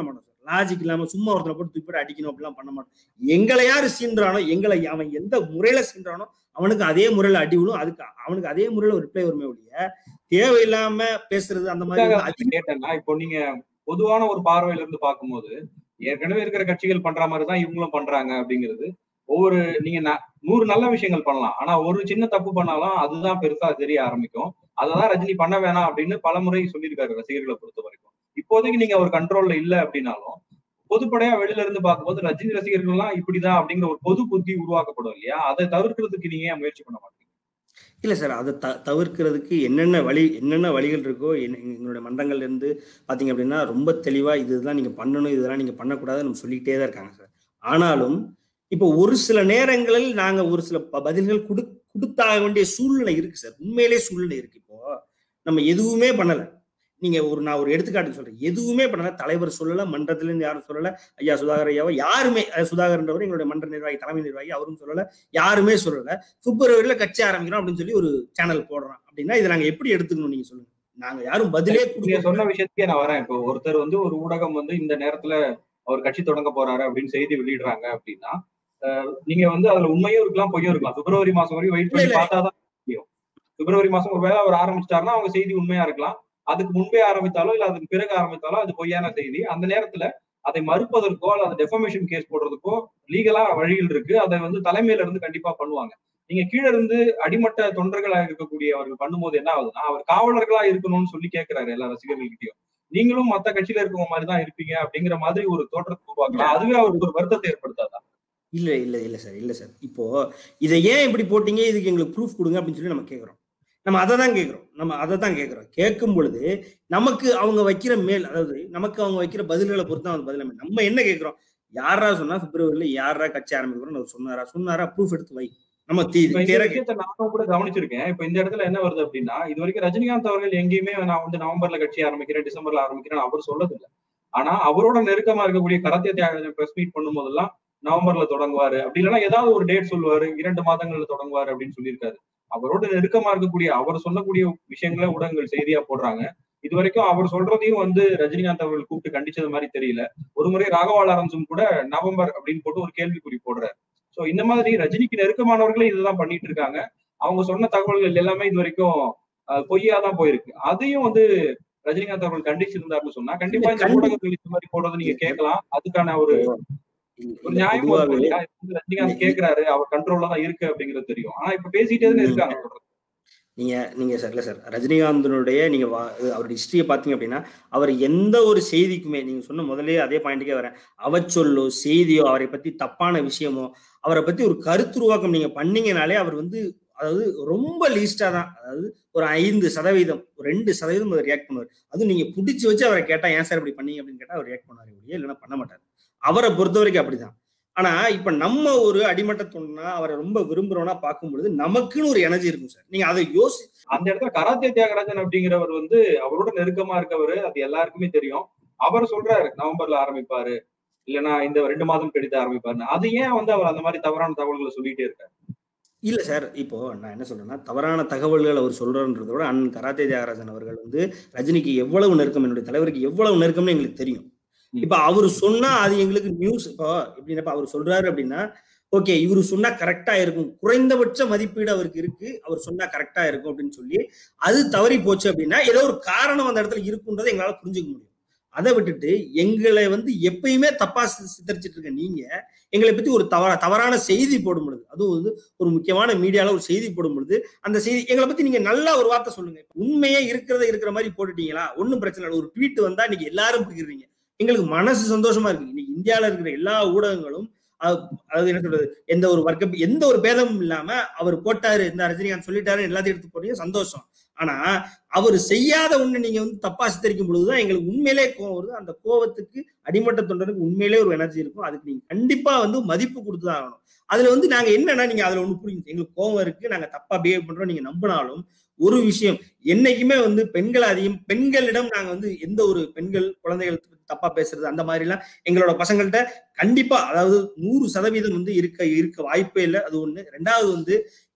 லாஜிக் இல்லாம சும்மா ஒருத்தனை போட்டு தூக்கி போட்டு அடிக்கணும் அப்படிலாம் பண்ண மாட்டோம் எங்களை யாரு சீன்றானோ எங்களை அவன் எந்த முறையில சீன்றானோ அவனுக்கு அதே முறையில அடி விழும் அதுக்கு அவனுக்கு அதே முறையில ஒரு ரிப்ளை வருமே ஒழிய தேவையில்லாம பேசுறது அந்த மாதிரி இதுக்காக வந்து அதிக- கேட்டேன்னா இப்போ நீங்க பொதுவான ஒரு பார்வையில இருந்து பார்க்கும்போது ஏற்கனவே இருக்கிற கட்சிகள் பண்ற மாதிரி தான் இவங்களும் பண்றாங்க அப்படிங்கிறது ஒவ்வொரு நீங்க ந- நூறு நல்ல விஷயங்கள் பண்ணலாம் ஆனா ஒரு சின்ன தப்பு பண்ணாலும் அதுதான் பெருசா தெரிய ஆரம்பிக்கும் அததான் ரஜினி பண்ண வேணாம் அப்படின்னு பல முறை சொல்லியிருக்காரு ரசிகர்களை பொறுத்த வரைக்கும் இப்போதைக்கு நீங்க ஒரு கண்ட்ரோல்ல இல்ல அப்படின்னாலும் பொதுப்படையா வெளியில இருந்து பார்க்கும்போது ரஜினி ரசிகர்கள்லாம் இப்படிதான் அப்படிங்கிற ஒரு பொது புத்தி உருவாக்கப்படும் இல்லையா அதை தவிர்க்கிறதுக்கு நீங்க ஏன் முயற்சி பண்ண மாட்டீங்க இல்ல சார் அதை த தவிர்க்கிறதுக்கு என்னென்ன வழி என்னென்ன வழிகள் இருக்கோ என்ன- எங்களுடைய மன்றங்கள்ல இருந்து பாத்தீங்க அப்படின்னா ரொம்ப தெளிவா இதுதான் நீங்க பண்ணணும் இதெல்லாம் நீங்க பண்ணக்கூடாதுன்னு நம்ம சொல்லிக்கிட்டே தான் இருக்காங்க சார் ஆனாலும் இப்போ ஒரு சில நேரங்களில் நாங்க ஒரு சில ப- பதில்கள் கொடு கொடுத்தாக வேண்டிய சூழ்நிலை இருக்கு சார் உண்மையிலே சூழ்நிலை இருக்கு இப்போ நம்ம எதுவுமே பண்ணல நீங்க ஒரு நான் ஒரு எடுத்துக்காட்டு சொல்றேன் எதுவுமே பண்ணல தலைவர் சொல்லல மன்றத்துல இருந்து யாரும் சொல்லல ஐயா சுதாகர் ஐயாவோ யாருமே அஹ் சுதாகர்ன்றவர் எங்களுடைய மன்ற நிர்வாகி தலைமை நிர்வாகி அவரும் சொல்லல யாருமே சொல்லல பிப்ரவரியில கட்சி ஆரம்பிக்கிறோம் அப்படின்னு சொல்லி ஒரு சேனல் போடுறான் அப்படின்னா இதை நாங்க எப்படி எடுத்துக்கணும் நீங்க சொல்லுங்க நாங்க யாரும் பதிலே நீங்க கொடுக்க சொன்ன விஷயத்துக்கே நான் வரேன் இப்போ ஒருத்தர் வந்து ஒரு ஊடகம் வந்து இந்த நேரத்துல அவர் கட்சி தொடங்க போறாரு அப்படின்னு செய்தி வெளியிடுறாங்க அப்படின்னா அஹ், நீங்க வந்து அதுல உண்மையும் இருக்கலாம் பொய்யும் இருக்கலாம் பிப்ரவரி மாசம் வரைக்கும் வெயிட் பண்ணி இல்ல, இல்ல. பார்த்தாதான் தெரியும் பிப்ரவரி மாசம் ஒரு வேலை அவர் ஆரம்பிச்சிட்டாருன்னா அவங்க செய்தி உண்மையா இருக்கலாம் அதுக்கு முன்பே ஆரம்பித்தாலோ இல்ல அதுக்கு பிறகு ஆரம்பித்தாலோ அது பொய்யான செய்தி அந்த நேரத்துல அதை மறுப்பதற்கோ அல்லது டெஃபமேஷன் கேஸ் போடுறதுக்கோ லீகலா வழிகள் இருக்கு அதை வந்து தலைமையில இருந்து கண்டிப்பா பண்ணுவாங்க நீங்க கீழ இருந்து அடிமட்ட தொண்டர்களா இருக்கக்கூடிய அவர்கள் பண்ணும்போது என்ன ஆகுதுன்னா அவர் காவலர்களா இருக்கணும்னு சொல்லி கேட்கிறாரு எல்லா ரசிகர்கள்கிட்டயும் நீங்களும் மத்த கட்சியில இருக்கவங்க மாதிரி தான் இருப்பீங்க அப்படிங்கிற மாதிரி ஒரு தோற்றத்தை உருவாக்கலாம் அதுவே அவருக்கு ஒரு வருத்தத்தை ஏற்படுத்தாதா இல்ல இல்ல இல்ல சார் இல்ல சார் இப்போ இதை ஏன் இப்படி போட்டீங்க இதுக்கு எங்களுக்கு ப்ரூஃப் கொடுங்க அப்படின்னு சொல்லி நம்ம கேட்கிறோம் நம்ம அதை தான் கேட்கிறோம் நம்ம அதை தான் கேட்கிறோம் கேட்கும் பொழுது நமக்கு அவங்க வைக்கிற மேல் அதாவது நமக்கு அவங்க வைக்கிற பதில்களை பொறுத்து தான் அந்த பதில் அமையும். நம்ம என்ன கேட்கிறோம் யாரா சொன்னா பிப்ரவரியில யாரா கட்சி ஆரம்பிக்கிறோம் அவர் சொன்னாரா சொன்னாரா ப்ரூஃப் எடுத்து வை நம்ம தீ இப்ப இந்த clear ஆ விஷயத்தை நானும் கூட கவனிச்சிருக்கேன் இப்ப இந்த இடத்துல என்ன வருது அப்படின்னா இது வரைக்கும் ரஜினிகாந்த் அவர்கள் எங்கேயுமே நான் வந்து நவம்பர்ல கட்சி ஆரம்பிக்கிறேன் டிசம்பர்ல ஆரம்பிக்கிறேன் அவர் சொல்லது இல்ல ஆனா அவரோட நெருக்கமா இருக்கக்கூடிய கரத்திய தியாகராஜன் பிரஸ் மீட் பண்ணும் போதெல்லாம் நவம்பர்ல தொடங்குவாரு அப்படி இல்லைன்னா ஏதாவது ஒரு டேட் சொல்லுவாரு இரண்டு மாதங்கள்ல தொடங்குவாரு அப்படின்னு சொல்லியிருக்காரு அவரோட நெருக்கமா இருக்கக்கூடிய அவர் சொல்லக்கூடிய விஷயங்களை ஊடகங்கள் செய்தியா போடுறாங்க இது வரைக்கும் அவர் சொல்றதையும் வந்து ரஜினிகாந்த் அவர்கள் கூப்பிட்டு கண்டிச்சது மாதிரி தெரியல ஒரு முறை ராகவா லாரன்ஸும் கூட நவம்பர் அப்படின்னு போட்டு ஒரு கேள்விக்குறி போடுறாரு சோ இந்த மாதிரி ரஜினிக்கு நெருக்கமானவர்களே இதுதான் பண்ணிட்டு இருக்காங்க அவங்க சொன்ன தகவல்கள் எல்லாமே இது வரைக்கும் அஹ், பொய்யா தான் போயிருக்கு அதையும் வந்து ரஜினிகாந்த் அவர்கள் கண்டிச்சிருந்தாருன்னு சொன்னா கண்டிப்பா இந்த கண்டி- ஊடகங்கள் இந்த மாதிரி போடுறதை நீங்க கேட்கலாம் அதுக்கான ஒரு இல்ல, ஒரு இல்ல, நியாயம் பொதுவாவே- இருக்கும் இல்லையா? இது வந்து ரஜினிகாந்த் கேக்குறாரு அவர் கண்ட்ரோல்ல தான் இருக்கு அப்படிங்கிறது தெரியும் ஆனா இப்ப பேசிட்டே தானே இருக்காங்க தொடர்ந்து. நீங்க நீங்க சார் இல்ல சார் ரஜினிகாந்தனுடைய நீங்க வா- அவருடைய ஹிஸ்டரியை பாத்தீங்க அப்படின்னா அவர் எந்த ஒரு செய்திக்குமே நீங்க சொன்ன முதல்லயே அதே பாயிண்ட்டுக்கே வரேன் அவச்சொல்லோ செய்தியோ அவரை பத்தி தப்பான விஷயமோ அவரை பத்தி ஒரு கருத்துருவாக்கம் நீங்க பண்ணீங்கனாலே அவர் வந்து அதாவது ரொம்ப லீஸ்டா தான் அதாவது ஒரு ஐந்து சதவீதம் ஒரு ரெண்டு சதவீதம் அவர் ரியாக்ட் பண்ணுவார் அதுவும் நீங்க பிடிச்சி வச்சு அவரை கேட்டா ஏன் சார் இப்படி பண்ணீங்க அப்படின்னு கேட்டா அவர் ரியாக்ட் பண்ணுவார் ஒழிய இல்லைன்னா பண்ண மாட்டார் அவரை பொறுத்த வரைக்கும் அப்படிதான் ஆனா இப்ப நம்ம ஒரு அடிமட்ட தொண்டனா அவரை ரொம்ப விரும்புறோம்னா பார்க்கும் பொழுது நமக்குன்னு ஒரு எனர்ஜி இருக்கும் சார் நீங்க அதை யோசி அந்த இடத்துல கராத்தே தியாகராஜன் அப்படிங்கிறவர் வந்து அவரோட நெருக்கமா இருக்கவரு அது எல்லாருக்குமே தெரியும் அவர் சொல்றாரு நவம்பர்ல ஆரம்பிப்பாரு இல்லைன்னா இந்த ரெண்டு மாதம் கழித்து ஆரம்பிப்பாருன்னு அது ஏன் வந்து அவர் அந்த மாதிரி தவறான தகவல்களை சொல்லிட்டே இருக்காரு இல்ல சார் இப்போ நான் என்ன சொல்றேன்னா தவறான தகவல்கள் அவர் சொல்றன்றதை விட அண்ணன் கராத்தே தியாகராஜன் அவர்கள் வந்து ரஜினிக்கு எவ்வளவு நெருக்கம் என்னுடைய தலைவருக்கு எவ்வளவு நெருக்கம்னு எங்களுக்கு தெரியும் ம். இப்ப அவரு சொன்னா அது எங்களுக்கு நியூஸ் இப்போ எப்படின்னா அவர் சொல்றாரு அப்படின்னா ஓகே இவரு சொன்னா கரெக்டா இருக்கும் குறைந்தபட்ச மதிப்பீடு அவருக்கு இருக்கு அவர் சொன்னா கரெக்டா இருக்கும் அப்படின்னு சொல்லி அது தவறி போச்சு அப்படின்னா ஏதோ ஒரு காரணம் அந்த இடத்துல இருக்குன்றதை எங்களால புரிஞ்சுக்க முடியும் அதை விட்டுட்டு எங்களை வந்து எப்பயுமே தப்பா சி- சித்தரிச்சிட்டு இருக்க நீங்க எங்களை பத்தி ஒரு தவறா தவறான செய்தி போடும் பொழுது அதுவும் வந்து ஒரு முக்கியமான மீடியால ஒரு செய்தி போடும் பொழுது அந்த செய்தி எங்களை பத்தி நீங்க நல்லா ஒரு வார்த்தை சொல்லுங்க உண்மையே இருக்கிறத இருக்கிற மாதிரி போட்டுட்டீங்களா ஒண்ணும் பிரச்சனை இல்லை ஒரு ட்வீட் வந்தா இன்னைக்கு எல்லாரும் பகிர்றீங்க எங்களுக்கு மனசு சந்தோஷமா இருக்கு இன்னைக்கு இந்தியால இருக்கிற எல்லா ஊடகங்களும் அது- அதாவது என்ன சொல்றது எந்த ஒரு வர்க்க எந்த ஒரு பேதமும் இல்லாம அவர் போட்டாரு இந்த ரஜினிகாந்த் சொல்லிட்டாரு எல்லாத்தையும் எடுத்து போட்டீங்க சந்தோஷம் ஆனா அவர் செய்யாத ஒண்ணு நீங்க வந்து தப்பா சித்தரிக்கும் பொழுதுதான் எங்களுக்கு உண்மையிலே கோவம் வருது அந்த கோவத்துக்கு அடிமட்ட தொண்டருக்கு உண்மையிலே ஒரு எனர்ஜி இருக்கும் அதுக்கு நீங்க கண்டிப்பா வந்து மதிப்பு கொடுத்துதான் ஆகணும் அதுல வந்து நாங்க என்னன்னா நீங்க அதுல ஒண்ணு புரியுது எங்களுக்கு கோவம் இருக்கு நாங்க தப்பா பிஹேவ் பண்றோம் நீங்க நம்பினாலும் ஒரு விஷயம் என்னைக்குமே வந்து பெண்கள் அதிகம் பெண்களிடம் நாங்க வந்து எந்த ஒரு பெண்கள் குழந்தைகள் தப்பா பேசுறது அந்த மாதிரி எல்லாம் எங்களோட பசங்கள்கிட்ட கண்டிப்பா அதாவது நூறு சதவீதம் வந்து இருக்க இருக்க வாய்ப்பே இல்லை அது ஒண்ணு ரெண்டாவது வந்து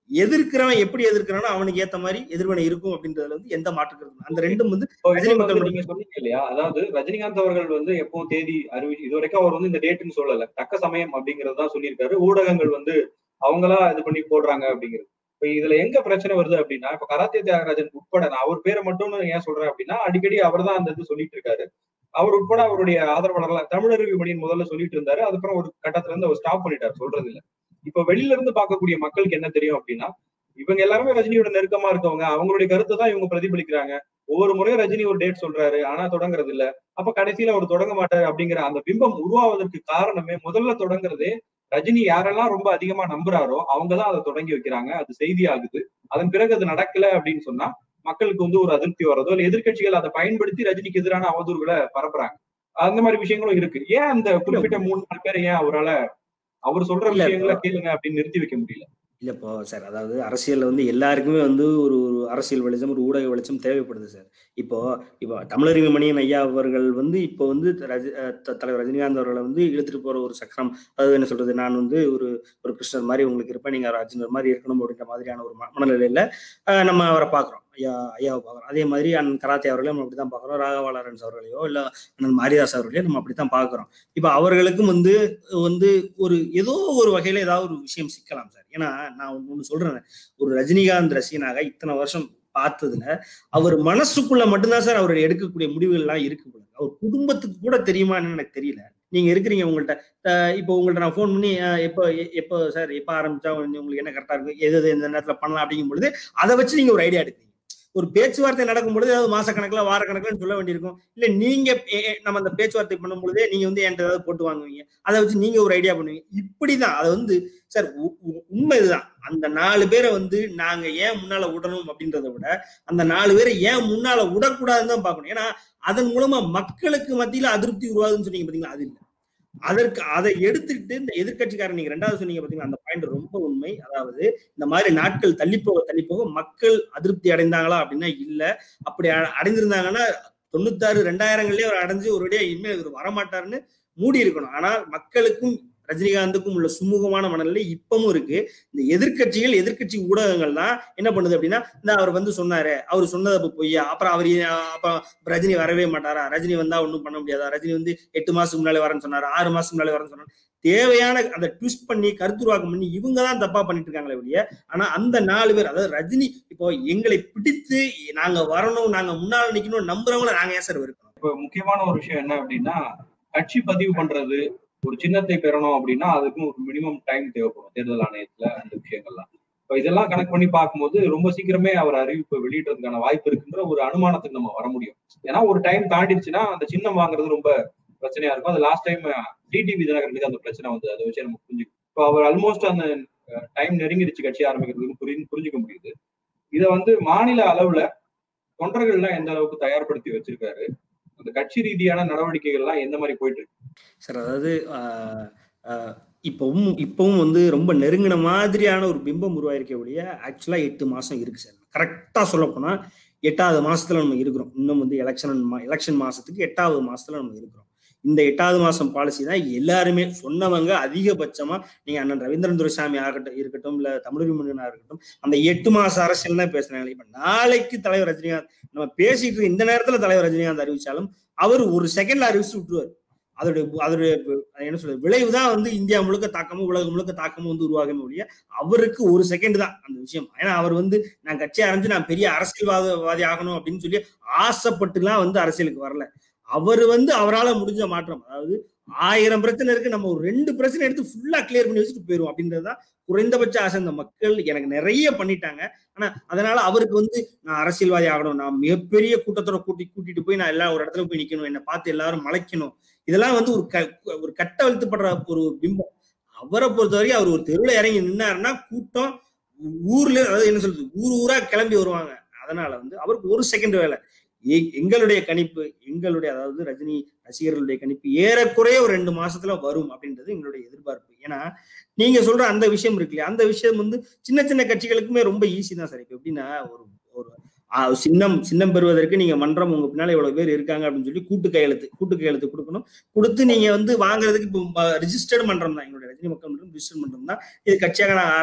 எதிர்க்கிறவன் எப்படி எதிர்க்கிறானோ அவனுக்கு ஏத்த மாதிரி எதிர்வினை இருக்கும் அப்படின்றதுல வந்து எந்த மாற்றுக்கிறது அந்த ரெண்டும் வந்து இப்போ ரஜினி இன்னொன்னு வந்து மக்கள் நீங்க சொன்னீங்க இல்லையா அதாவது ரஜினிகாந்த் அவர்கள் வந்து எப்போ தேதி அறிவி இது வரைக்கும் அவர் வந்து இந்த டேட்னு சொல்லல தக்க சமயம் அப்படிங்கறது தான் சொல்லியிருக்காரு ஊடகங்கள் வந்து அவங்களா இது பண்ணி போடுறாங்க அப்படிங்கிறது இப்ப இதுல எங்க பிரச்சனை வருது அப்படின்னா இப்ப கராத்தே தியாகராஜன் உட்பட நான் அவர் பேரை மட்டும் ஏன் சொல்றேன் அப்படின்னா அடிக்கடி அவர் தான் அந்த இது சொல்லிட்டு இருக்காரு அவர் உட்பட அவருடைய ஆதரவாளர்கள் தமிழருவி மணியின் முதல்ல சொல்லிட்டு இருந்தாரு அதுக்கப்புறம் ஒரு கட்டத்துல இருந்து அவர் ஸ்டாப் பண்ணிட்டார் சொல்றது இல்ல இப்ப வெளியில இருந்து பார்க்கக்கூடிய மக்களுக்கு என்ன தெரியும் அப்படின்னா இவங்க எல்லாருமே ரஜினியோட நெருக்கமா இருக்கவங்க அவங்களுடைய கருத்தை தான் இவங்க பிரதிபலிக்கிறாங்க ஒவ்வொரு முறையும் ரஜினி ஒரு டேட் சொல்றாரு ஆனா தொடங்குறது இல்ல அப்ப கடைசியில அவர் தொடங்க மாட்டாரு அப்படிங்கிற அந்த பிம்பம் உருவாவதற்கு காரணமே முதல்ல தொடங்குறதே ரஜினி யாரெல்லாம் ரொம்ப அதிகமா நம்புறாரோ அவங்கதான் அதை தொடங்கி வைக்கிறாங்க அது செய்தி ஆகுது அதன் பிறகு அது நடக்கல அப்படின்னு சொன்னா மக்களுக்கு வந்து ஒரு அதிருப்தி வர்றதோ இல்ல எதிர்க்கட்சிகள் அதை பயன்படுத்தி ரஜினிக்கு எதிரான அவதூறுகளை பரப்புறாங்க அந்த மாதிரி விஷயங்களும் இருக்கு ஏன் அந்த குறிப்பிட்ட மூணு நாலு பேரை ஏன் அவரால அவர் சொல்ற இல்ல, விஷயங்களை கேளுங்க அப்படின்னு நிறுத்தி வைக்க முடியல இல்ல இப்போ சார் அதாவது அரசியல்ல வந்து எல்லாருக்குமே வந்து ஒரு ஒரு அரசியல் வெளிச்சம் ஒரு ஊடக வெளிச்சம் தேவைப்படுது சார் இப்போ இப்போ தமிழறிவு மணியன் ஐயா அவர்கள் வந்து இப்போ வந்து ரஜி அஹ் த- தலைவர் ரஜினிகாந்த் அவர்களை வந்து இழுத்துட்டு போற ஒரு சக்கரம் அதாவது என்ன சொல்றது நான் வந்து ஒரு ஒரு கிருஷ்ணர் மாதிரி உங்களுக்கு இருப்பேன் நீங்க அர்ஜுனர் மாதிரி இருக்கணும் அப்படின்ற மாதிரியான ஒரு ம- மனநிலையில அஹ் நம்ம அவரை பார்க்குறோம் ஐயா ஐயாவை பார்க்குறோம் அதே மாதிரி அண்ணன் கராத்தே அவர்களையும் நம்ம அப்படித்தான் பார்க்குறோம் ராகவாலரன்ஸ் அவர்களையோ இல்ல அண்ணன் மாரிதாஸ் அவர்களையோ நம்ம அப்படித்தான் பார்க்குறோம் இப்போ அவர்களுக்கும் வந்து வந்து ஒரு ஏதோ ஒரு வகையில ஏதாவது ஒரு விஷயம் சிக்கலாம் சார் ஏன்னா நான் ஒன்று சொல்றேன் ஒரு ரஜினிகாந்த் ரசிகனாக இத்தனை வருஷம் பார்த்ததுல அவர் மனசுக்குள்ள மட்டும்தான் சார் அவர் எடுக்கக்கூடிய முடிவுகள் எல்லாம் இருக்கு போல. அவர் குடும்பத்துக்கு கூட தெரியுமான்னு எனக்கு தெரியல நீங்க இருக்கிறீங்க உங்கள்ட்ட அஹ் இப்போ உங்கள்ட்ட நான் ஃபோன் பண்ணி அஹ் எப்போ எ- எப்போ சார் எப்போ ஆரம்பிச்சா வந்து உங்களுக்கு என்ன கரெக்டா இருக்கு எது எது எந்த நேரத்துல பண்ணலாம் அப்படிங்கும் பொழுது அதை வச்சு நீங்க ஒரு ஐடியா எடுக்கிறீங்க ஒரு பேச்சுவார்த்தை நடக்கும் பொழுது ஏதாவது மாசக்கணக்கில் வாரக்கணக்கில் சொல்ல வேண்டியிருக்கும் இல்ல நீங்க எ- எ- நம்ம அந்த பேச்சுவார்த்தை பண்ணும் பொழுதே நீங்க வந்து என்கிட்ட ஏதாவது போட்டு வாங்குவீங்க அதை வச்சு நீங்க ஒரு ஐடியா பண்ணுவீங்க இப்படிதான் அது வந்து சார் உ- உ- உண்மை இதுதான் அந்த நாலு பேரை வந்து நாங்க ஏன் முன்னால விடணும் அப்படின்றத விட அந்த நாலு பேரை ஏன் முன்னால விடக்கூடாதுன்னு தான் பார்க்கணும் ஏன்னா அதன் மூலமா மக்களுக்கு மத்தியில அதிருப்தி உருவாகுதுன்னு சொன்னீங்க பாத்தீங்களா அது இல்லை அதற்கு அதை எடுத்துக்கிட்டு இந்த எதிர்க்கட்சிக்காரன் நீங்க ரெண்டாவது சொன்னீங்க பாத்தீங்களா அந்த பாயிண்ட் ரொம்ப உண்மை அதாவது இந்த மாதிரி நாட்கள் தள்ளி போக தள்ளி போக மக்கள் அதிருப்தி அடைந்தாங்களா அப்படின்னா இல்ல அப்படி அ- அடைந்திருந்தாங்கன்னா தொண்ணூத்தாறு ரெண்டாயிரங்கள்லயே அவர் அடைஞ்சு ஒருவடியா இனிமேல் இவர் வரமாட்டாருன்னு மூடி இருக்கணும் ஆனால் மக்களுக்கும் ரஜினிகாந்துக்கும் உள்ள சுமூகமான மனநிலை இப்பவும் இருக்கு இந்த எதிர்க்கட்சிகள் எதிர்க்கட்சி ஊடகங்கள் தான் என்ன பண்ணுது அப்படின்னா இந்த அவர் வந்து சொன்னாரு அவர் சொன்னது அப்ப பொய்யா அப்புறம் அவர் ஏன் அப்புறம் ரஜினி வரவே மாட்டாரா ரஜினி வந்தா ஒண்ணும் பண்ண முடியாதா ரஜினி வந்து எட்டு மாசத்துக்கு முன்னாலே வரேன்னு சொன்னாரு ஆறு மாசத்துக்கு முன்னாலே வரேன்னு சொன்னாரு தேவையான அந்த ட்விஸ்ட் பண்ணி கருத்துருவாக்கம் பண்ணி இவங்க தான் தப்பா பண்ணிட்டு இருக்காங்களே ஒழிய ஆனா அந்த நாலு பேர் அதாவது ரஜினி இப்போ எங்களை பிடித்து நாங்க வரணும் நாங்க முன்னால நிக்கணும் நம்புறவங்கள நாங்க ஏன் சார் இருக்கணும் இப்ப முக்கியமான ஒரு விஷயம் என்ன அப்படின்னா கட்சி பதிவு பண்றது ஒரு சின்னத்தை பெறணும் அப்படின்னா அதுக்கும் ஒரு மினிமம் டைம் தேவைப்படும் தேர்தல் ஆணையத்துல அந்த விஷயங்கள்லாம் இப்ப இதெல்லாம் கணக்கு பண்ணி பார்க்கும்போது ரொம்ப சீக்கிரமே அவர் அறிவிப்பு வெளியிடுறதுக்கான வாய்ப்பு இருக்குன்ற ஒரு அனுமானத்துக்கு நம்ம வர முடியும் ஏன்னா ஒரு டைம் தாண்டிடுச்சுன்னா அந்த சின்னம் வாங்குறது ரொம்ப பிரச்சனையா இருக்கும் அது லாஸ்ட் டைம் டிடிவி தினகரனுக்கு அந்த பிரச்சனை வந்து அதை வச்சு நம்ம புரிஞ்சுக்கணும் இப்போ அவர் ஆல்மோஸ்ட் அந்த டைம் நெருங்கிடுச்சு கட்சி ஆரம்பிக்கிறதுக்கு புரிஞ்சு புரிஞ்சுக்க முடியுது இதை வந்து மாநில அளவுல தொண்டர்கள்லாம் எந்த அளவுக்கு தயார்படுத்தி வச்சிருக்காரு அந்த கட்சி ரீதியான நடவடிக்கைகள்லாம் எந்த மாதிரி போயிட்டு இருக்கு சார் அதாவது ஆஹ், ஆஹ், இப்பவும் இப்பவும் வந்து ரொம்ப நெருங்கின மாதிரியான ஒரு பிம்பம் உருவாயிருக்க ஒழிய ஆக்சுவலா எட்டு மாசம் இருக்கு சார் கரெக்டா சொல்ல போனா எட்டாவது மாசத்துல நம்ம இருக்கிறோம் இன்னும் வந்து எலெக்ஷன் எலெக்ஷன் மாசத்துக்கு எட்டாவது மாசத்துல நம்ம இருக்கிறோம் இந்த எட்டாவது மாசம் பாலிசி தான் எல்லாருமே சொன்னவங்க அதிகபட்சமா நீங்க அண்ணன் ரவீந்திரன் துரைசாமி ஆகட்டும் இருக்கட்டும் இல்ல தமிழக முன்னணா இருக்கட்டும் அந்த எட்டு மாச அரசியல் தான் பேசுறாங்க இப்ப நாளைக்கு தலைவர் ரஜினிகாந்த் நம்ம பேசிட்டு இருக்க இந்த நேரத்துல தலைவர் ரஜினிகாந்த் அறிவிச்சாலும் அவர் ஒரு செகண்ட்ல அறிவிச்சு விட்டுருவார் அதோடைய அதோடைய என்ன சொல்றது விளைவு தான் வந்து இந்தியா முழுக்க தாக்கமும் உலகம் முழுக்க தாக்கமும் வந்து உருவாகும் ஒழிய அவருக்கு ஒரு செகண்ட் தான் அந்த விஷயம் ஏன்னா அவர் வந்து நான் கட்சி ஆரம்பிச்சு நான் பெரிய அரசியல்வாதவாதி ஆகணும் அப்படின்னு சொல்லி ஆசைப்பட்டுலாம் வந்து அரசியலுக்கு வரல அவர் வந்து அவரால் முடிஞ்ச மாற்றம் அதாவது ஆயிரம் பிரச்சனை இருக்கு நம்ம ஒரு ரெண்டு பிரச்சனை எடுத்து ஃபுல்லா கிளியர் பண்ணி வச்சுட்டு போயிரும் அப்படின்றதுதான் குறைந்தபட்ச ஆசை இந்த மக்கள் எனக்கு நிறைய பண்ணிட்டாங்க ஆனா அதனால அவருக்கு வந்து நான் அரசியல்வாதி ஆகணும் நான் மிகப்பெரிய கூட்டத்தோட கூட்டி கூட்டிட்டு போய் நான் எல்லா ஒரு இடத்துல போய் நிக்கணும் என்னை பார்த்து எல்லாரும் மலைக்கணும் இதெல்லாம் வந்து ஒரு க ஒரு கட்ட அழுத்தப்படுற ஒரு பிம்பம் அவரை பொறுத்தவரைக்கும் அவர் ஒரு தெருவில் இறங்கி நின்னாருன்னா கூட்டம் ஊர்ல அதாவது என்ன சொல்றது ஊர் ஊரா கிளம்பி வருவாங்க அதனால வந்து அவருக்கு ஒரு செகண்ட் வேலை எங்களுடைய கணிப்பு எங்களுடைய அதாவது ரஜினி ரசிகர்களுடைய கணிப்பு ஏறக்குறைய ஒரு ரெண்டு மாசத்துல வரும் அப்படின்றது எங்களுடைய எதிர்பார்ப்பு ஏன்னா நீங்க சொல்ற அந்த விஷயம் இருக்கு இல்லையா அந்த விஷயம் வந்து சின்ன சின்ன கட்சிகளுக்குமே ரொம்ப ஈஸி தான் சார் இப்ப எப்படின்னா ஒரு ஒரு சின்னம் சின்னம் பெறுவதற்கு நீங்க மன்றம் உங்க பின்னால இவ்வளவு பேர் இருக்காங்க அப்படின்னு சொல்லி கூட்டு கையெழுத்து கூட்டு கையெழுத்து கொடுக்கணும் கொடுத்து நீங்க வந்து வாங்குறதுக்கு இப்போ ரிஜிஸ்டர்டு மன்றம் தான் எங்களுடைய ரஜினி மக்கள் மன்றம் ரிஜிஸ்டர் மன்றம் தான் இது கட்சியாக நான் ஆரம்பிக்கும் போது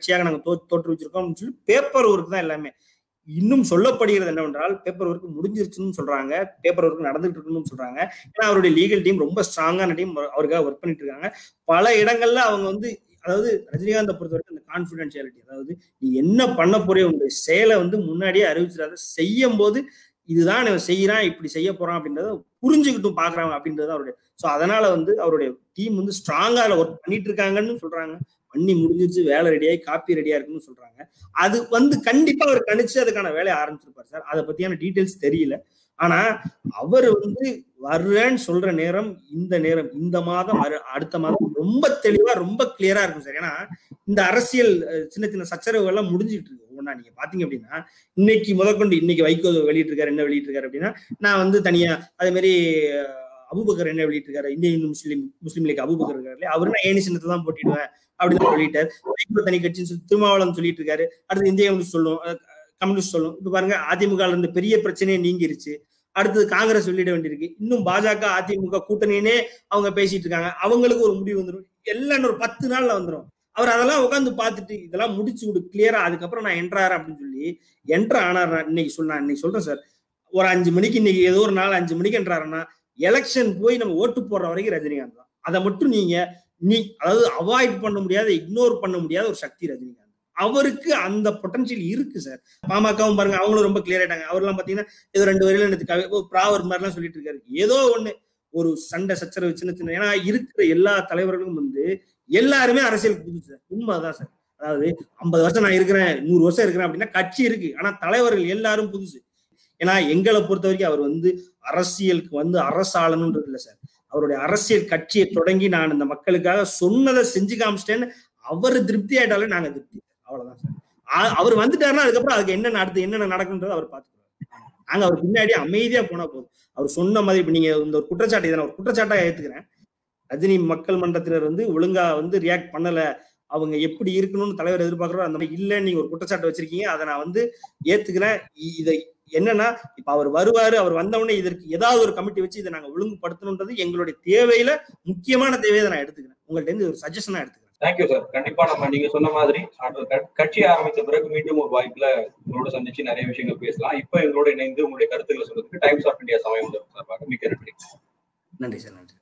கட்சியாக நாங்க தோ தோற்றுவிச்சிருக்கோம் சொல்லி பேப்பர் ஒர்க் தான் எல்லாமே இன்னும் சொல்லப்படுகிறது என்னவென்றால் பேப்பர் ஒர்க் முடிஞ்சிருச்சுன்னு சொல்றாங்க பேப்பர் ஒர்க் நடந்துட்டு இருக்குன்னு சொல்றாங்க ஏன்னா அவருடைய லீகல் டீம் ரொம்ப ஸ்ட்ராங்கான டீம் அவருக்காக ஒர்க் பண்ணிட்டு இருக்காங்க பல இடங்கள்ல அவங்க வந்து அதாவது ரஜினிகாந்தை பொறுத்த வரைக்கும் இந்த கான்பிடென்சியாலிட்டி அதாவது நீ என்ன பண்ண போறிய உங்களுடைய செயலை வந்து முன்னாடியே அறிவிச்சிடாத செய்யும் போது இதுதான் இவன் செய்யறான் இப்படி செய்ய போறான் அப்படின்றத புரிஞ்சுக்கிட்டும் பாக்குறாங்க அப்படின்றது அவருடைய ஸோ அதனால வந்து அவருடைய டீம் வந்து ஸ்ட்ராங்கா அதில் ஒர்க் பண்ணிட்டு இருக்காங்கன்னு சொல்றாங்க பண்ணி முடிஞ்சிருச்சு வேலை ரெடியாகி காப்பி ரெடியா இருக்குன்னு சொல்றாங்க அது வந்து கண்டிப்பா அவர் கணிச்சு அதுக்கான வேலையை ஆரம்பிச்சிருப்பார் சார் அதை பத்தியான டீட்டெயில்ஸ் தெரியல ஆனா அவர் வந்து வர்றேன்னு சொல்ற நேரம் இந்த நேரம் இந்த மாதம் அடுத்த மாதம் ரொம்ப தெளிவா ரொம்ப கிளியரா இருக்கும் சார் ஏன்னா இந்த அரசியல் சின்ன சின்ன சச்சரவுகள் எல்லாம் முடிஞ்சிட்டு இருக்கு ஒன்னா நீங்க பாத்தீங்க அப்படின்னா இன்னைக்கு முதற்கொண்டு இன்னைக்கு வைகோ வெளியிட்டிருக்காரு என்ன வெளியிட்டிருக்காரு அப்படின்னா நான் வந்து தனியா அதே மாதிரி அபுபக்கர் என்ன வெளியிட்டிருக்காரு இந்திய இந்து முஸ்லீம் முஸ்லீம் லீக் அபுபக்கர் இருக்காரு அவரு நான் ஏனி சின்னத்தை தான் போட்டிடுவேன் அப்படின்னு சொல்லிட்டார் வைகோ தனி கட்சின்னு சொல்லி திருமாவளம் சொல்லிட்டு இருக்காரு அடுத்து இந்திய கம்யூனிஸ்ட் சொல்லும் கம்யூனிஸ்ட் சொல்லும் இப்ப பாருங்க அதிமுக இருந்த பெரிய பிரச்சனையே நீங்கிருச்சு அடுத்தது காங்கிரஸ் வெளியிட வேண்டியிருக்கு இன்னும் பாஜக அதிமுக கூட்டணினே அவங்க பேசிட்டு இருக்காங்க அவங்களுக்கு ஒரு முடிவு வந்துடும் எல்லாம் ஒரு பத்து நாள்ல வந்துடும் அவர் அதெல்லாம் உட்காந்து பார்த்துட்டு இதெல்லாம் முடிச்சு விடு கிளியரா அதுக்கப்புறம் நான் என்ட்ராரு அப்படின்னு சொல்லி என்ட்ரு ஆனார் இன்னைக்கு சொன்னா இன்னைக்கு சொல்றேன் சார் ஒரு அஞ்சு மணிக்கு இன்னைக்கு ஏதோ ஒரு நாள் அஞ்சு மணிக்கு என்றாருன்னா எலெக்ஷன் போய் நம்ம ஓட்டு போடுற வரைக்கும் ரஜினிகாந்த் தான் அதை மட்டும் நீங்க நீ அதாவது அவாய்ட் பண்ண முடியாத இக்னோர் பண்ண முடியாத ஒரு சக்தி ரஜினிகாந்த் அவருக்கு அந்த பொட்டன்ஷியல் இருக்கு சார் பாமகவும் பாருங்க அவங்களும் ரொம்ப கிளியர் ஆயிட்டாங்க அவர்லாம் பாத்தீங்கன்னா ஏதோ ரெண்டு வரையில எனக்கு ப்ராவர் மாதிரிலாம் சொல்லிட்டு இருக்காரு ஏதோ ஒண்ணு ஒரு சண்டை சச்சரவு சின்ன சின்ன ஏன்னா இருக்கிற எல்லா தலைவர்களும் வந்து எல்லாருமே அரசியலுக்கு புதுசு உண்மைதான் சார் அதாவது ஐம்பது வருஷம் நான் இருக்கிறேன் நூறு வருஷம் இருக்கிறேன் அப்படின்னா கட்சி இருக்கு ஆனா தலைவர்கள் எல்லாரும் புதுசு ஏன்னா எங்களை பொறுத்த வரைக்கும் அவர் வந்து அரசியலுக்கு வந்து அரசாளனுன்றது இல்லை சார் அவருடைய அரசியல் கட்சியை தொடங்கி நான் இந்த மக்களுக்காக சொன்னதை செஞ்சு காமிச்சிட்டேன்னு அவர் திருப்தி ஆயிட்டாலே நாங்க திருப்தி அவ்வளவுதான் சார் அவர் வந்துட்டாருன்னா அதுக்கப்புறம் அதுக்கு என்ன அடுத்து என்னென்ன நடக்குன்றதை அவர் பார்த்துக்கிறார் நாங்க அவர் பின்னாடி அமைதியா போனா போதும் அவர் சொன்ன மாதிரி இப்ப நீங்க இந்த ஒரு குற்றச்சாட்டு இதை ஒரு குற்றச்சாட்டா ஏத்துக்கிறேன் ரஜினி மக்கள் மன்றத்தினர் வந்து ஒழுங்கா வந்து ரியாக்ட் பண்ணல அவங்க எப்படி இருக்கணும்னு தலைவர் எதிர்பார்க்கிறோம் அந்த மாதிரி இல்ல நீங்க ஒரு குற்றச்சாட்டு வச்சிருக்கீங்க அதை நான் வந்து ஏத்துக்கிறேன் இதை என்னன்னா இப்ப அவர் வருவாரு அவர் வந்தவுடனே இதற்கு ஏதாவது ஒரு கமிட்டி வச்சு இதை நாங்க ஒழுங்குபடுத்தணுன்றது எங்களுடைய தேவையில முக்கியமான தேவையை நான் எடுத்துக்கிறேன் உங்கள்ட்ட இருந்து ஒரு சஜஷனா எடுத்துக்கிறேன் தேங்க்யூ சார் கண்டிப்பா நம்ம நீங்க சொன்ன மாதிரி கட்சி ஆரம்பித்த பிறகு மீண்டும் ஒரு வாய்ப்புல உங்களோட சந்திச்சு நிறைய விஷயங்கள் பேசலாம் இப்ப எங்களோட இணைந்து உங்களுடைய கருத்துக்களை சொல்றதுக்கு டைம்ஸ் ஆஃப் இந்தியா சமயம் சார்பாக மிக்க நன்றி நன்றி சார் நன்றி